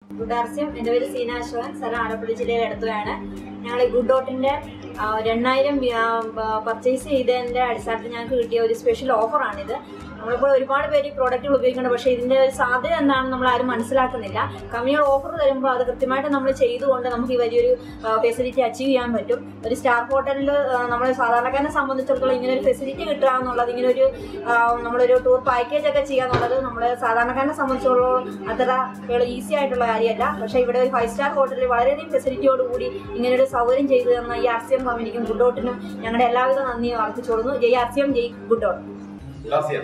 ഗുഡാർസ്യം എൻ്റെ പേര് സീന അശോകൻ സ്ഥലം ആലപ്പുഴ ജില്ലയിലെ അടുത്തുകയാണ് ഞങ്ങൾ ഗുഡ് ഡോട്ടിൻ്റെ രണ്ടായിരം പർച്ചേസ് ചെയ്തതിൻ്റെ അടിസ്ഥാനത്തിൽ ഞങ്ങൾക്ക് കിട്ടിയ ഒരു സ്പെഷ്യൽ ഓഫറാണിത് നമ്മളിപ്പോൾ ഒരുപാട് പേര് ഈ പ്രോഡക്റ്റുകൾ ഉപയോഗിക്കുന്നുണ്ട് പക്ഷേ ഇതിൻ്റെ ഒരു സാധ്യത എന്താണെന്ന് നമ്മൾ ആരും മനസ്സിലാക്കുന്നില്ല കമ്പനികൾ ഓഫർ തരുമ്പോൾ അത് കൃത്യമായിട്ട് നമ്മൾ ചെയ്തുകൊണ്ട് നമുക്ക് ഈ വലിയൊരു ഫെസിലിറ്റി അച്ചീവ് ചെയ്യാൻ പറ്റും ഒരു സ്റ്റാർ ഹോട്ടലിൽ നമ്മൾ സാധാരണക്കാരനെ സംബന്ധിച്ചിടത്തോളം ഇങ്ങനെ ഒരു ഫെസിലിറ്റി കിട്ടുക എന്നുള്ളത് ഇങ്ങനെ ഒരു ആ, നമ്മളൊരു ടൂർ പാക്കേജ് ഒക്കെ ചെയ്യുക എന്നുള്ളത് നമ്മൾ സാധാരണക്കാരനെ സംബന്ധിച്ചിടത്തോളം അത്ര ഈസി ആയിട്ടുള്ള കാര്യമല്ല പക്ഷേ ഇവിടെ ഒരു ഫൈവ് സ്റ്റാർ ഹോട്ടലിൽ വളരെയധികം ഫെസിലിറ്റിയോട് കൂടി ഇങ്ങനെ ഒരു സൗകര്യം ചെയ്തു തന്ന ഈ ആർ സി എം കമ്പനിക്കും ഗുഡോട്ടിനും ഞങ്ങളുടെ എല്ലാവിധ നന്ദിയും അർപ്പിച്ചോളുന്നു ജയ് ആർ സി എം ജയ് ഗുഡോട്ട് ലാസ്യം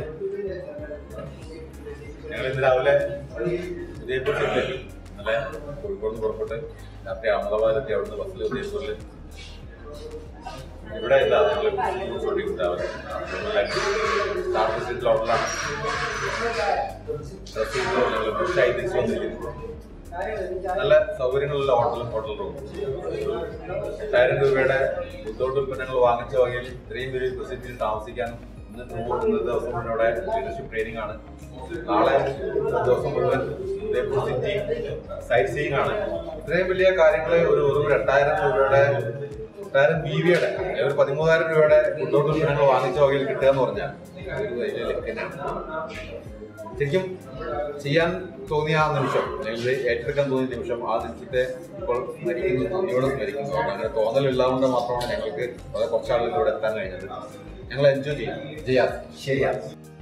ഞങ്ങൾ ഇന്ന് രാവിലെ ഉദയപൂർ ജില്ലയിൽ ഇന്നലെ കോഴിക്കോട് നിന്ന് പുറപ്പെട്ട് രാത്രി അഹമ്മദാബാദിലെത്തി അവിടുന്ന് ബസ്സിൽ ഉദയപൂരിൽ ഇവിടെ ഇല്ല ഞങ്ങൾ ഷൂട്ടിംഗ് രാവിലെ സ്റ്റാർ ഫെസിലിറ്റി ഹോട്ടലാണ് ഡ്രസ് ചെയ്ത് ഞങ്ങൾ ഫ്രഷായി തിരിച്ചു വന്നിരിക്കുന്നു നല്ല സൗകര്യങ്ങളുള്ള ഹോട്ടലും ഹോട്ടൽ റൂം എട്ടായിരം രൂപയുടെ ബുദ്ധോട്ട് ഉൽപ്പന്നങ്ങൾ വാങ്ങിച്ച വകയിൽ ഇത്രയും വലിയ ഫെസിലിറ്റിയിൽ താമസിക്കാനും ഇന്ന് നൂറ് ഇന്നത്തെ ദിവസം മുഴുവൻ ഇവിടെ ലീഡർഷിപ്പ് ട്രെയിനിങ് ആണ് നാളെ ദിവസം മുഴുവൻ ഉദയപൂർ സിറ്റി സൈറ്റ് സീയിങ് ആണ് ഇത്രയും വലിയ കാര്യങ്ങൾ ഒരു ഒരു എട്ടായിരം രൂപയുടെ എട്ടായിരം ബി വിയുടെ ഒരു പതിമൂവായിരം രൂപയുടെ ബുദ്ധോട്ട് ഉൽപ്പന്നങ്ങൾ വാങ്ങിച്ച വകയിൽ കിട്ടുക എന്ന് പറഞ്ഞാൽ ഒരു വലിയ ലക്ക് തന്നെയാണ് ശരിക്കും ചെയ്യാൻ തോന്നിയ ആ നിമിഷം അല്ലെങ്കിൽ ഏറ്റെടുക്കാൻ തോന്നിയ നിമിഷം ആ നിമിഷത്തെ ഇപ്പോൾ സ്മരിക്കുന്നു നന്ദിയോടെ സ്മരിക്കുന്നു അങ്ങനെ തോന്നലുള്ളതുകൊണ്ട് മാത്രമാണ് ഞങ്ങൾക്ക് വളരെ കുറച്ചാളുകൾ ഇവിടെ എത്താൻ കഴിഞ്ഞത് ഞങ്ങൾ എൻജോയ് ചെയ്യും ചെയ്യാം ശരിയാണ്